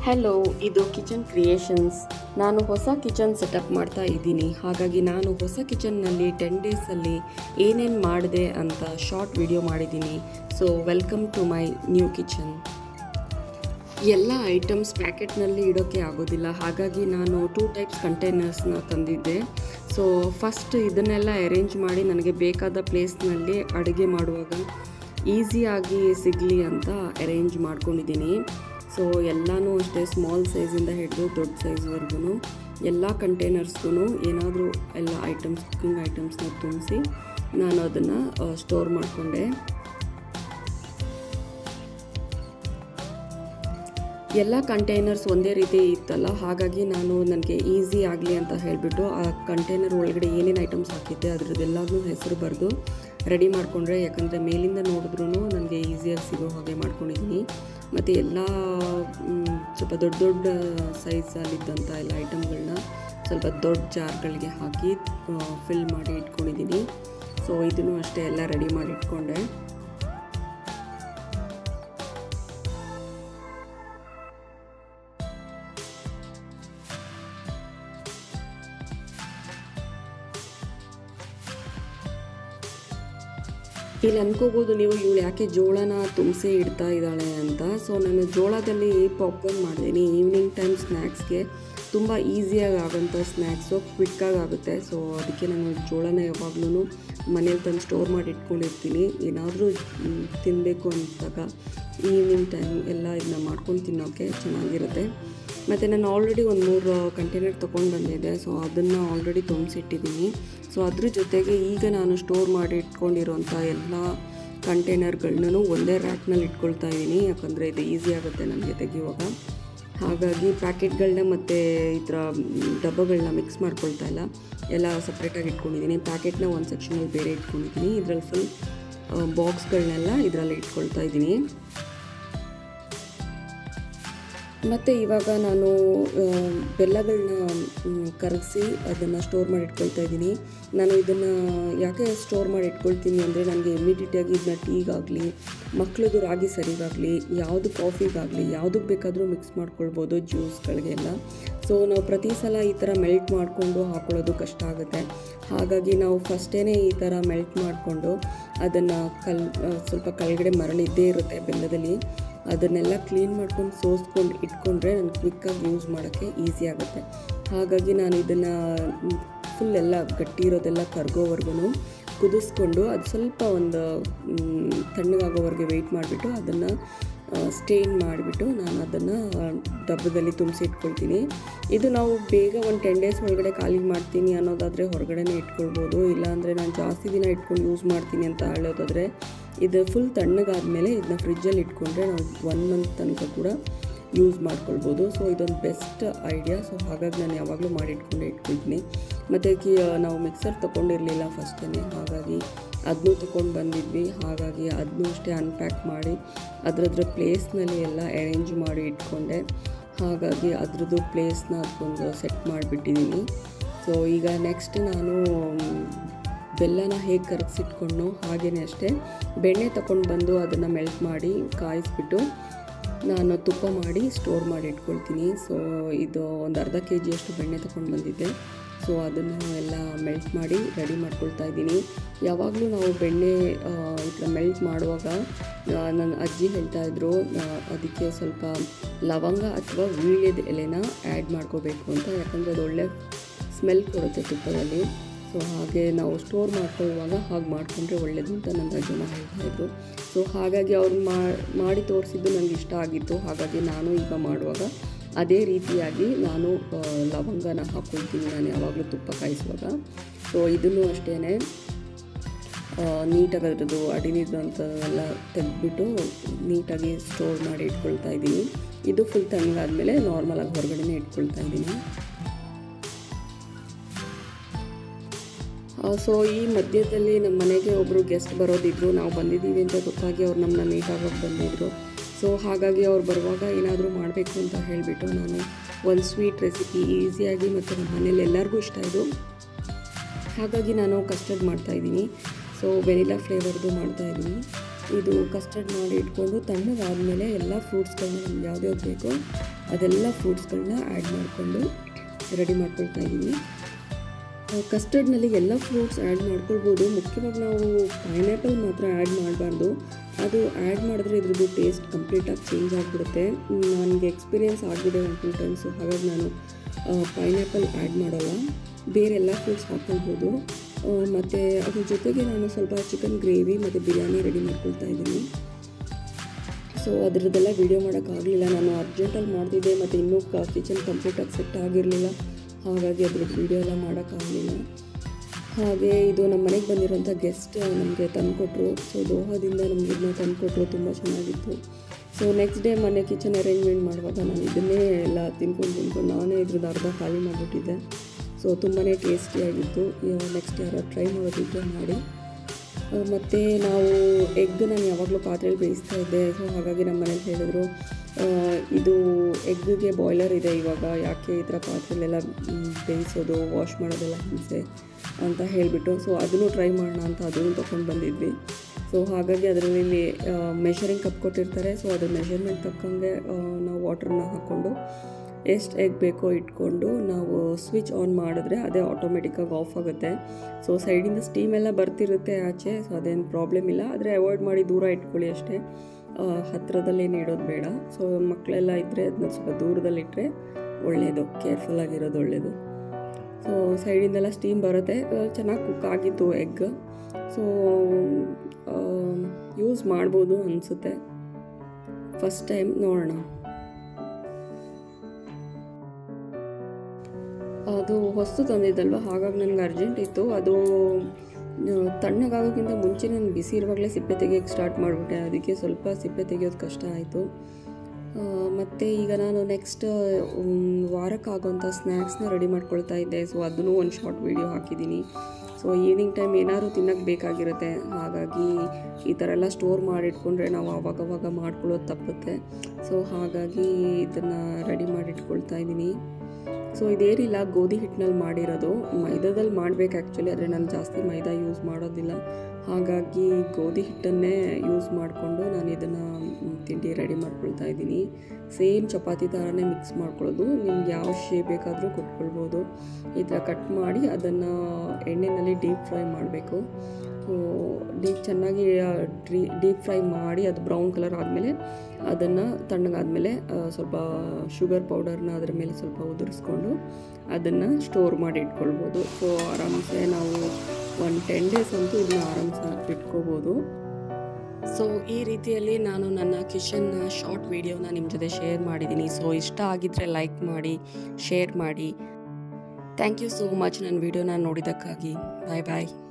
hello ಇದು kitchen creations ನಾನು ಹೊಸ ಕಿಚನ್ ಸೆಟಪ್ ಮಾಡ್ತಾ ಇದ್ದೀನಿ ಹಾಗಾಗಿ ನಾನು ಹೊಸ ಕಿಚನ್ನಲ್ಲಿ ಟೆನ್ ಡೇಸಲ್ಲಿ ಏನೇನು ಮಾಡಿದೆ ಅಂತ ಶಾರ್ಟ್ ವಿಡಿಯೋ ಮಾಡಿದ್ದೀನಿ so welcome to my new kitchen ಎಲ್ಲ ಐಟಮ್ಸ್ ಪ್ಯಾಕೆಟ್ನಲ್ಲಿ ಇಡೋಕ್ಕೆ ಆಗೋದಿಲ್ಲ ಹಾಗಾಗಿ ನಾನು ಟೂ ಟೈಪ್ಸ್ ಕಂಟೈನರ್ಸ್ನ ತಂದಿದ್ದೆ ಸೊ ಫಸ್ಟ್ ಇದನ್ನೆಲ್ಲ ಅರೇಂಜ್ ಮಾಡಿ ನನಗೆ ಬೇಕಾದ ಪ್ಲೇಸ್ನಲ್ಲಿ ಅಡುಗೆ ಮಾಡುವಾಗ ಈಸಿಯಾಗಿ ಸಿಗಲಿ ಅಂತ ಅರೇಂಜ್ ಮಾಡ್ಕೊಂಡಿದ್ದೀನಿ ಸೊ ಎಲ್ಲನೂ ಅಷ್ಟೇ ಸ್ಮಾಲ್ ಸೈಜಿಂದ ಹಿಡಿದು ದೊಡ್ಡ ಸೈಜ್ವರೆಗೂ ಎಲ್ಲ ಕಂಟೈನರ್ಸ್ಗೂ ಏನಾದರೂ ಎಲ್ಲ ಐಟಮ್ಸ್ ಕುಕ್ಕಿಂಗ್ ಐಟಮ್ಸ್ನ ತುಂಬಿಸಿ ನಾನು ಅದನ್ನು ಸ್ಟೋರ್ ಮಾಡಿಕೊಂಡೆ ಎಲ್ಲ ಕಂಟೈನರ್ಸ್ ಒಂದೇ ರೀತಿ ಇತ್ತಲ್ಲ ಹಾಗಾಗಿ ನಾನು ನನಗೆ ಈಸಿ ಆಗಲಿ ಅಂತ ಹೇಳಿಬಿಟ್ಟು ಆ ಕಂಟೈನರ್ ಒಳಗಡೆ ಏನೇನು ಐಟಮ್ಸ್ ಹಾಕಿದ್ದೆ ಅದರದ್ದೆಲ್ಲನೂ ಹೆಸರು ಬರೆದು ರೆಡಿ ಮಾಡಿಕೊಂಡ್ರೆ ಯಾಕಂದರೆ ಮೇಲಿಂದ ನೋಡಿದ್ರೂ ನನಗೆ ಈಸಿಯಾಗಿ ಸಿಗೋ ಹಾಗೆ ಮಾಡ್ಕೊಂಡಿದ್ದೀನಿ ಮತ್ತು ಎಲ್ಲ ಮ್, ಸ್ವಲ್ಪ ದೊಡ್ಡ ದೊಡ್ಡ ಸೈಜಲ್ಲಿದ್ದಂಥ ಎಲ್ಲ ಐಟಮ್ಗಳನ್ನ ಸ್ವಲ್ಪ ದೊಡ್ಡ ಜಾರ್ಗಳಿಗೆ ಹಾಕಿ ಫಿಲ್ ಮಾಡಿ ಇಟ್ಕೊಂಡಿದ್ದೀನಿ ಸೊ ಇದನ್ನು ಅಷ್ಟೇ ಎಲ್ಲ ರೆಡಿ ಮಾಡಿ ಇಟ್ಕೊಂಡೆ ಇಲ್ಲಿ ಅನ್ಕೋಬೋದು ನೀವು ಇವಳು ಯಾಕೆ ಜೋಳನ ತುಂಬಿಸಿ ಇಡ್ತಾ ಇದ್ದಾಳೆ ಅಂತ ಸೊ ನಾನು ಜೋಳದಲ್ಲಿ ಪಾಪ್ಕಾರ್ನ್ ಮಾಡಿದ್ದೀನಿ ಈವ್ನಿಂಗ್ ಟೈಮ್ ಸ್ನ್ಯಾಕ್ಸ್ಗೆ ತುಂಬ ಈಸಿಯಾಗಿ ಆಗೋಂಥ ಸ್ನ್ಯಾಕ್ಸು ಕ್ವಿಕ್ಕಾಗಿ ಆಗುತ್ತೆ ಸೊ ಅದಕ್ಕೆ ನಾನು ಜೋಳನ ಯಾವಾಗಲೂ ಮನೇಲಿ ತಂದು ಸ್ಟೋರ್ ಮಾಡಿ ಇಟ್ಕೊಂಡಿರ್ತೀನಿ ಏನಾದರೂ ತಿನ್ನಬೇಕು ಅಂದಾಗ ಈವ್ನಿಂಗ್ ಟೈಮ್ ಎಲ್ಲ ಇದನ್ನ ಮಾಡ್ಕೊಂಡು ತಿನ್ನೋಕ್ಕೆ ಚೆನ್ನಾಗಿರುತ್ತೆ ಮತ್ತು ನಾನು ಆಲ್ರೆಡಿ ಒಂದು ಮೂರು ಕಂಟೈನರ್ ತೊಗೊಂಡು ಬಂದಿದ್ದೆ ಸೊ ಅದನ್ನು ಆಲ್ರೆಡಿ ತುಂಬಿಸಿಟ್ಟಿದ್ದೀನಿ ಸೊ ಅದ್ರ ಜೊತೆಗೆ ಈಗ ನಾನು ಸ್ಟೋರ್ ಮಾಡಿ ಇಟ್ಕೊಂಡಿರೋಂಥ ಎಲ್ಲ ಕಂಟೈನರ್ಗಳನ್ನೂ ಒಂದೇ ರ್ಯಾಕ್ನಲ್ಲಿ ಇಟ್ಕೊಳ್ತಾ ಇದ್ದೀನಿ ಯಾಕಂದರೆ ಇದು ಈಸಿ ಆಗುತ್ತೆ ನನಗೆ ತೆಗೆಯುವಾಗ ಹಾಗಾಗಿ ಪ್ಯಾಕೆಟ್ಗಳನ್ನ ಮತ್ತು ಈ ಥರ ಡಬ್ಬಗಳನ್ನ ಮಿಕ್ಸ್ ಮಾಡ್ಕೊಳ್ತಾ ಇಲ್ಲ ಎಲ್ಲ ಸಪ್ರೇಟಾಗಿ ಇಟ್ಕೊಂಡಿದ್ದೀನಿ ಪ್ಯಾಕೆಟ್ನ ಒಂದು ಸೆಕ್ಷನಲ್ಲಿ ಬೇರೆ ಇಟ್ಕೊಂಡಿದ್ದೀನಿ ಇದರಲ್ಲಿ ಫುಲ್ ಬಾಕ್ಸ್ಗಳನ್ನೆಲ್ಲ ಇದರಲ್ಲಿ ಇಟ್ಕೊಳ್ತಾ ಇದ್ದೀನಿ ಮತ್ತು ಇವಾಗ ನಾನು ಆ, ಬೆಲ್ಲಗಳನ್ನ ಕರಗಿಸಿ ಅದನ್ನು ಸ್ಟೋರ್ ಮಾಡಿ ಇಟ್ಕೊಳ್ತಾ ಇದ್ದೀನಿ ನಾನು ಇದನ್ನು ಯಾಕೆ ಸ್ಟೋರ್ ಮಾಡಿ ಇಟ್ಕೊಳ್ತೀನಿ ಅಂದರೆ ನನಗೆ ಇಮಿಡಿಯೇಟಾಗಿ ಇದನ್ನ ಟೀಗಾಗಲಿ ಮಕ್ಳದ್ದು ರಾಗಿ ಸರಿಗಾಗಲಿ ಯಾವುದು ಕಾಫಿಗಾಗಲಿ ಯಾವುದಕ್ಕೆ ಬೇಕಾದರೂ ಮಿಕ್ಸ್ ಮಾಡ್ಕೊಳ್ಬೋದು ಜ್ಯೂಸ್ಗಳಿಗೆಲ್ಲ ಸೊ ನಾವು ಪ್ರತಿ ಸಲ ಈ ಥರ ಮೆಲ್ಟ್ ಮಾಡಿಕೊಂಡು ಹಾಕೊಳ್ಳೋದು ಕಷ್ಟ ಆಗುತ್ತೆ ಹಾಗಾಗಿ ನಾವು ಫಸ್ಟೇ ಈ ಥರ ಮೆಲ್ಟ್ ಮಾಡಿಕೊಂಡು ಅದನ್ನು ಕಲ್ ಆ, ಸ್ವಲ್ಪ ಕೆಳಗಡೆ ಮರಳಿದ್ದೇ ಇರುತ್ತೆ ಬೆಲ್ಲದಲ್ಲಿ ಅದನ್ನೆಲ್ಲ ಕ್ಲೀನ್ ಮಾಡ್ಕೊಂಡು ಸೋಸ್ಕೊಂಡು ಇಟ್ಕೊಂಡ್ರೆ ನನಗೆ ಕ್ವಿಕ್ಕಾಗಿ ಯೂಸ್ ಮಾಡೋಕ್ಕೆ ಈಸಿ ಆಗುತ್ತೆ ಹಾಗಾಗಿ ನಾನು ಇದನ್ನು ಫುಲ್ ಎಲ್ಲ ಗಟ್ಟಿ ಇರೋದೆಲ್ಲ ಕರ್ಗೋವರೆಗೂ ಕುದಿಸ್ಕೊಂಡು ಅದು ಸ್ವಲ್ಪ ಒಂದು ಮ್, ತಣ್ಣಗಾಗೋವರೆಗೆ ವೆಯ್ಟ್ ಮಾಡಿಬಿಟ್ಟು ಅದನ್ನು ಸ್ಟೇನ್ ಮಾಡಿಬಿಟ್ಟು ನಾನು ಅದನ್ನು ಡಬ್ಬದಲ್ಲಿ ತುಂಬಿಸಿ ಇಟ್ಕೊಳ್ತೀನಿ ಇದು ನಾವು ಬೇಗ ಒಂದು ಟೆನ್ ಡೇಸ್ ಒಳಗಡೆ ಖಾಲಿ ಮಾಡ್ತೀನಿ ಅನ್ನೋದಾದರೆ ಹೊರಗಡೆನೇ ಇಟ್ಕೊಳ್ಬೋದು ಇಲ್ಲಾಂದರೆ ನಾನು ಜಾಸ್ತಿ ದಿನ ಇಟ್ಕೊಂಡು ಯೂಸ್ ಮಾಡ್ತೀನಿ ಅಂತ ಹೇಳೋದಾದರೆ ಇದು ಫುಲ್ ತಣ್ಣಗಾದ್ಮೇಲೆ ಇದನ್ನ ಫ್ರಿಜ್ಜಲ್ಲಿ ಇಟ್ಕೊಂಡ್ರೆ ನಾವು ಒನ್ ಮಂತ್ ತನಕ ಕೂಡ ಯೂಸ್ ಮಾಡ್ಕೊಳ್ಬೋದು ಸೊ ಇದೊಂದು ಬೆಸ್ಟ್ ಐಡಿಯಾ ಸೊ ಹಾಗಾಗಿ ನಾನು ಯಾವಾಗಲೂ ಮಾಡಿ ಇಟ್ಕೊಂಡೆ ಇಟ್ಕೊಳ್ತೀನಿ ಮತ್ತು ಕಿ ನಾವು ಮಿಕ್ಸರ್ ತೊಗೊಂಡಿರಲಿಲ್ಲ ಫಸ್ಟೇ ಹಾಗಾಗಿ ಅದನ್ನೂ ತೊಗೊಂಡು ಬಂದಿದ್ವಿ ಹಾಗಾಗಿ ಅದನ್ನೂ ಅಷ್ಟೇ ಅನ್ಪ್ಯಾಕ್ ಮಾಡಿ ಅದರದ್ರ ಪ್ಲೇಸ್ನಲ್ಲಿ ಎಲ್ಲ ಅರೇಂಜ್ ಮಾಡಿ ಇಟ್ಕೊಂಡೆ ಹಾಗಾಗಿ ಅದ್ರದ್ದು ಪ್ಲೇಸ್ನ ಅದಕ್ಕೊಂದು ಸೆಟ್ ಮಾಡಿಬಿಟ್ಟಿದ್ದೀನಿ ಸೊ ಈಗ ನೆಕ್ಸ್ಟ್ ನಾನು ಮ್, ಬೆಲ್ಲನ ಹೇಗೆ ಕರಗಿಸಿಟ್ಕೊಂಡು ಹಾಗೇ ಅಷ್ಟೇ ಬೆಣ್ಣೆ ತಗೊಂಡು ಬಂದು ಅದನ್ನು ಮೆಲ್ಟ್ ಮಾಡಿ ಕಾಯಿಸ್ಬಿಟ್ಟು ನಾನು ತುಪ್ಪ ಮಾಡಿ ಸ್ಟೋರ್ ಮಾಡಿ ಇಟ್ಕೊಳ್ತೀನಿ ಸೊ ಇದು ಒಂದು ಅರ್ಧ ಕೆ ಜಿಯಷ್ಟು ಬೆಣ್ಣೆ ತಗೊಂಡು ಬಂದಿದ್ದೆ ಸೊ ಅದನ್ನು ಎಲ್ಲ ಮೆಲ್ಟ್ ಮಾಡಿ ರೆಡಿ ಮಾಡ್ಕೊಳ್ತಾ ಇದ್ದೀನಿ ಯಾವಾಗಲೂ ನಾವು ಬೆಣ್ಣೆ ಆ, ಈ ಥರ ಮೆಲ್ಟ್ ಮಾಡುವಾಗ ಆ, ನನ್ನ ಅಜ್ಜಿ ಹೇಳ್ತಾ ಇದ್ರು ಆ, ಅದಕ್ಕೆ ಸ್ವಲ್ಪ ಲವಂಗ ಅಥವಾ ವೀಳ್ಯದ ಎಲೆನ ಆ್ಯಡ್ ಮಾಡ್ಕೋಬೇಕು ಅಂತ ಯಾಕಂದರೆ ಅದು ಒಳ್ಳೆ ಸ್ಮೆಲ್ ಕೊಡುತ್ತೆ ತುಪ್ಪದಲ್ಲಿ ಸೊ ಹಾಗೆ ನಾವು ಸ್ಟೋರ್ ಮಾಡ್ಕೊಳ್ಳುವಾಗ ಹಾಗೆ ಮಾಡಿಕೊಂಡ್ರೆ ಒಳ್ಳೆಯದು ಅಂತ ನನ್ನ ಅಜ್ಜನ ಹೇಳ್ತಾಯಿದ್ರು ಸೊ ಹಾಗಾಗಿ ಅವ್ರು ಮಾಡಿ ತೋರಿಸಿದ್ದು ನನಗೆ ಇಷ್ಟ ಆಗಿತ್ತು ಹಾಗಾಗಿ ನಾನು ಈಗ ಮಾಡುವಾಗ ಅದೇ ರೀತಿಯಾಗಿ ನಾನು ಆ, ಲವಂಗನ ಹಾಕ್ಕೊಳ್ತೀನಿ ನಾನು ಯಾವಾಗಲೂ ತುಪ್ಪ ಕಾಯಿಸುವಾಗ ಸೊ ಇದನ್ನು ಅಷ್ಟೇ ನೀಟಾಗಿ ಅದ್ರದ್ದು ಅಡಿನಿದ್ದು ಅಂಥವೆಲ್ಲ ತೆಗೆದ್ಬಿಟ್ಟು ನೀಟಾಗಿ ಸ್ಟೋರ್ ಮಾಡಿ ಇಟ್ಕೊಳ್ತಾ ಇದ್ದೀನಿ ಇದು ಫುಲ್ ತಣ್ಣಗಾದ್ಮೇಲೆ ನಾರ್ಮಲಾಗಿ ಹೊರಗಡೆನೇ ಇಟ್ಕೊಳ್ತಾ ಇದ್ದೀನಿ ಸೊ ಈ ಮಧ್ಯದಲ್ಲಿ ನಮ್ಮ ಮನೆಗೆ ಒಬ್ಬರು ಗೆಸ್ಟ್ ಬರೋದಿದ್ರು ನಾವು ಬಂದಿದ್ದೀವಿ ಅಂತ ಗೊತ್ತಾಗಿ ಅವ್ರು ನಮ್ಮನ್ನ ಮೀಟ್ ಆಗೋಕ್ಕೆ ಬಂದಿದ್ರು ಸೊ ಹಾಗಾಗಿ ಅವ್ರು ಬರುವಾಗ ಏನಾದರೂ ಮಾಡಬೇಕು ಅಂತ ಹೇಳಿಬಿಟ್ಟು ನಾನು ಒಂದು ಸ್ವೀಟ್ ರೆಸಿಪಿ ಈಸಿಯಾಗಿ ಮತ್ತು ನಮ್ಮ ಮನೇಲಿ ಎಲ್ಲರಿಗೂ ಇಷ್ಟ ಇದು ಹಾಗಾಗಿ ನಾನು ಕಸ್ಟರ್ಡ್ ಮಾಡ್ತಾಯಿದ್ದೀನಿ ಸೊ ವೆನಿಲಾ ಫ್ಲೇವರ್ದು ಮಾಡ್ತಾಯಿದ್ದೀನಿ ಇದು ಕಸ್ಟರ್ಡ್ ಮಾಡಿ ಇಟ್ಕೊಂಡು ತಣ್ಣಗಾದಮೇಲೆ ಎಲ್ಲ ಫ್ರೂಟ್ಸ್ಗಳನ್ನ ನಮ್ಗೆ ಯಾವ್ದ್ಯಾವ್ದು ಬೇಕೋ ಅದೆಲ್ಲ ಫ್ರೂಟ್ಸ್ಗಳನ್ನ ಆ್ಯಡ್ ಮಾಡಿಕೊಂಡು ರೆಡಿ ಮಾಡ್ಕೊಳ್ತಾ ಇದ್ದೀನಿ ಕಸ್ಟರ್ಡ್ನಲ್ಲಿ ಎಲ್ಲ ಫ್ರೂಟ್ಸ್ ಆ್ಯಡ್ ಮಾಡ್ಕೊಳ್ಬೋದು ಮುಖ್ಯವಾಗಿ ನಾವು ಪೈನಾಪಲ್ ಮಾತ್ರ ಆ್ಯಡ್ ಮಾಡಬಾರ್ದು ಅದು ಆ್ಯಡ್ ಮಾಡಿದ್ರೆ ಇದ್ರದ್ದು ಟೇಸ್ಟ್ ಕಂಪ್ಲೀಟಾಗಿ ಚೇಂಜ್ ಆಗಿಬಿಡುತ್ತೆ ನನಗೆ ಎಕ್ಸ್ಪೀರಿಯೆನ್ಸ್ ಆಗಿದೆ ಒಂದು ಟೂ ಟೈಮ್ಸು ಹಾಗಾಗಿ ನಾನು ಪೈನಾಪಲ್ ಆ್ಯಡ್ ಮಾಡೋಲ್ಲ ಬೇರೆ ಎಲ್ಲ ಫ್ರೂಟ್ಸ್ ಹಾಕ್ಕೊಳ್ಬೋದು ಮತ್ತು ಅದ್ರ ಜೊತೆಗೆ ನಾನು ಸ್ವಲ್ಪ ಚಿಕನ್ ಗ್ರೇವಿ ಮತ್ತು ಬಿರಿಯಾನಿ ರೆಡಿ ಮಾಡ್ಕೊಳ್ತಾ ಇದ್ದೀನಿ ಸೊ ಅದರದ್ದೆಲ್ಲ ವೀಡಿಯೋ ಮಾಡೋಕ್ಕಾಗಲಿಲ್ಲ ನಾನು ಅರ್ಜೆಂಟಲ್ಲಿ ಮಾಡ್ತಿದ್ದೆ ಮತ್ತು ಇನ್ನೂ ಕ ಕಿಚನ್ ಕಂಪ್ಲೀಟಾಗಿ ಸೆಟ್ ಆಗಿರಲಿಲ್ಲ ಹಾಗಾಗಿ ಅದ್ರದ್ದು ವೀಡಿಯೋ ಎಲ್ಲ ಮಾಡೋಕ್ಕಾಗಲಿಲ್ಲ ಹಾಗೆ ಇದು ನಮ್ಮ ಮನೆಗೆ ಬಂದಿರೋಂಥ ಗೆಸ್ಟ್ ನಮಗೆ ತಂದುಕೊಟ್ರು ಸೊ ದೋಹದಿಂದ ನಮ್ಗೆ ಇದನ್ನ ತಂದುಕೊಟ್ರು ತುಂಬ ಚೆನ್ನಾಗಿತ್ತು ಸೊ ನೆಕ್ಸ್ಟ್ ಡೇ ಮನೆ ಕಿಚನ್ ಅರೇಂಜ್ಮೆಂಟ್ ಮಾಡುವಾಗ ನಾನು ಇದನ್ನೇ ಎಲ್ಲ ತಿನ್ಕೊಂಡು ತಿನ್ಕೊಂಡು ನಾನೇ ಇದ್ರದ್ದು ಅರ್ಧ ಖಾಲಿ ಮಾಡಿಬಿಟ್ಟಿದ್ದೆ ಸೊ ತುಂಬಾ ಟೇಸ್ಟಿಯಾಗಿತ್ತು ನೆಕ್ಸ್ಟ್ ಯಾರು ಟ್ರೈ ಮಾಡೋದಿದ್ರೆ ಮಾಡಿ ಮತ್ತು ನಾವು ಎಗ್ ನಾನು ಯಾವಾಗಲೂ ಪಾತ್ರೆಯಲ್ಲಿ ಬೇಯಿಸ್ತಾ ಇದ್ದೆ ಸೊ ಹಾಗಾಗಿ ನಮ್ಮ ಮನೇಲಿ ಹೇಳಿದ್ರು ಇದು ಎಗ್ಗಿಗೆ ಬಾಯ್ಲರ್ ಇದೆ ಇವಾಗ ಯಾಕೆ ಈ ಥರ ಪಾತ್ರೆಲೆಲ್ಲ ಬೇಯಿಸೋದು ವಾಶ್ ಮಾಡೋದೆಲ್ಲ ಹಿಂಸೆ ಅಂತ ಹೇಳಿಬಿಟ್ಟು ಸೊ ಅದನ್ನು ಟ್ರೈ ಮಾಡೋಣ ಅಂತ ಅದನ್ನು ತೊಗೊಂಡು ಬಂದಿದ್ವಿ ಸೊ ಹಾಗಾಗಿ ಅದರಲ್ಲಿ ಮೆಷರಿಂಗ್ ಕಪ್ ಕೊಟ್ಟಿರ್ತಾರೆ ಸೊ ಅದ್ರ ಮೆಷರ್ಮೆಂಟ್ ತಕ್ಕಂಗೆ ನಾವು ವಾಟ್ರನ್ನ ಹಾಕ್ಕೊಂಡು ಎಷ್ಟು ಎಗ್ ಬೇಕೋ ಇಟ್ಕೊಂಡು ನಾವು ಸ್ವಿಚ್ ಆನ್ ಮಾಡಿದ್ರೆ ಅದೇ ಆಟೋಮೆಟಿಕ್ಕಾಗಿ ಆಫ್ ಆಗುತ್ತೆ ಸೊ ಸೈಡಿಂದ ಸ್ಟೀಮ್ ಎಲ್ಲ ಬರ್ತಿರುತ್ತೆ ಆಚೆ ಸೊ ಅದೇನು ಪ್ರಾಬ್ಲಮ್ ಇಲ್ಲ ಆದರೆ ಅವಾಯ್ಡ್ ಮಾಡಿ ದೂರ ಇಟ್ಕೊಳ್ಳಿ ಅಷ್ಟೇ ಹತ್ತಿರದಲ್ಲೇನು ಇಡೋದು ಬೇಡ ಸೊ ಮಕ್ಕಳೆಲ್ಲ ಇದ್ದರೆ ಅದನ್ನ ಸ್ವಲ್ಪ ದೂರದಲ್ಲಿಟ್ಟರೆ ಒಳ್ಳೆಯದು ಕೇರ್ಫುಲ್ ಆಗಿರೋದು ಒಳ್ಳೆಯದು ಸೊ ಸೈಡಿಂದೆಲ್ಲ ಸ್ಟೀಮ್ ಬರುತ್ತೆ ಚೆನ್ನಾಗಿ ಕುಕ್ ಆಗಿತ್ತು ಎಗ್ ಸೊ ಯೂಸ್ ಮಾಡ್ಬೋದು ಅನಿಸುತ್ತೆ ಫಸ್ಟ್ ಟೈಮ್ ನೋಡೋಣ ಅದು ಹೊಸ್ತು ತಂದಿದ್ದಲ್ವ ಹಾಗಾಗಿ ನನಗೆ ಅರ್ಜೆಂಟ್ ಇತ್ತು ಅದು ತಣ್ಣಗಾಗೋಕ್ಕಿಂತ ಮುಂಚೆ ನಾನು ಬಿಸಿ ಇರುವಾಗಲೇ ಸಿಪ್ಪೆ ತೆಗಿಯೋಕ್ಕೆ ಸ್ಟಾರ್ಟ್ ಮಾಡಿಬಿಟ್ಟೆ ಅದಕ್ಕೆ ಸ್ವಲ್ಪ ಸಿಪ್ಪೆ ತೆಗಿಯೋದು ಕಷ್ಟ ಆಯಿತು ಮತ್ತು ಈಗ ನಾನು ನೆಕ್ಸ್ಟ್ ವಾರಕ್ಕಾಗೋಂಥ ಸ್ನ್ಯಾಕ್ಸ್ನ ರೆಡಿ ಮಾಡ್ಕೊಳ್ತಾ ಇದ್ದೆ ಸೊ ಅದನ್ನು ಒಂದು ಶಾರ್ಟ್ ವೀಡಿಯೋ ಹಾಕಿದ್ದೀನಿ ಸೊ ಈವ್ನಿಂಗ್ ಟೈಮ್ ಏನಾದರೂ ತಿನ್ನೋಕ್ಕೆ ಬೇಕಾಗಿರುತ್ತೆ ಹಾಗಾಗಿ ಈ ಥರ ಎಲ್ಲ ಸ್ಟೋರ್ ಮಾಡಿಟ್ಕೊಂಡ್ರೆ ನಾವು ಆವಾಗವಾಗ ಮಾಡ್ಕೊಳ್ಳೋದು ತಪ್ಪುತ್ತೆ ಸೊ ಹಾಗಾಗಿ ಇದನ್ನು ರೆಡಿ ಮಾಡಿಟ್ಕೊಳ್ತಾ ಇದ್ದೀನಿ ಸೊ ಇದೇನಿಲ್ಲ ಗೋಧಿ ಹಿಟ್ಟಿನಲ್ಲಿ ಮಾಡಿರೋದು ಮೈದಾದಲ್ಲಿ ಮಾಡಬೇಕು ಆ್ಯಕ್ಚುಲಿ ಆದರೆ ನಾನು ಜಾಸ್ತಿ ಮೈದಾ ಯೂಸ್ ಮಾಡೋದಿಲ್ಲ ಹಾಗಾಗಿ ಗೋಧಿ ಹಿಟ್ಟನ್ನೇ ಯೂಸ್ ಮಾಡಿಕೊಂಡು ನಾನು ಇದನ್ನು ತಿಂಡಿ ರೆಡಿ ಮಾಡ್ಕೊಳ್ತಾ ಇದ್ದೀನಿ ಸೇಮ್ ಚಪಾತಿ ಥರನೇ ಮಿಕ್ಸ್ ಮಾಡ್ಕೊಳ್ಳೋದು ನಿಮ್ಗೆ ಯಾವ ಶೇಪ್ ಬೇಕಾದರೂ ಕೊಟ್ಕೊಳ್ಬೋದು ಈ ಥರ ಕಟ್ ಮಾಡಿ ಅದನ್ನು ಎಣ್ಣೆಯಲ್ಲಿ ಡೀಪ್ ಫ್ರೈ ಮಾಡಬೇಕು ಡೀಪ್ ಚೆನ್ನಾಗಿ ಡ್ರೀ ಡೀಪ್ ಫ್ರೈ ಮಾಡಿ ಅದು ಬ್ರೌನ್ ಕಲರ್ ಆದಮೇಲೆ ಅದನ್ನು ತಣ್ಣಗಾದಮೇಲೆ ಸ್ವಲ್ಪ ಶುಗರ್ ಪೌಡರ್ನ ಅದ್ರ ಮೇಲೆ ಸ್ವಲ್ಪ ಉದುರಿಸ್ಕೊಂಡು ಅದನ್ನು ಸ್ಟೋರ್ ಮಾಡಿ ಇಟ್ಕೊಳ್ಬೋದು ಸೊ ಆರಾಮ್ಸೆ ನಾವು ಒಂದು ಟೆನ್ ಡೇಸ್ ಅಂತೂ ಇದನ್ನ ಆರಾಮ್ಸೆ ಇಟ್ಕೋಬೋದು ಸೊ ಈ ರೀತಿಯಲ್ಲಿ ನಾನು ನನ್ನ ಕಿಚನ್ ಶಾರ್ಟ್ ವಿಡಿಯೋನ ನಿಮ್ಮ ಜೊತೆ ಶೇರ್ ಮಾಡಿದ್ದೀನಿ ಸೊ ಇಷ್ಟ ಆಗಿದ್ದರೆ ಲೈಕ್ ಮಾಡಿ ಶೇರ್ ಮಾಡಿ ಥ್ಯಾಂಕ್ ಯು ಸೋ ಮಚ್ ನನ್ನ ವಿಡಿಯೋನ ನೋಡಿದ್ದಕ್ಕಾಗಿ ಬಾಯ್ ಬಾಯ್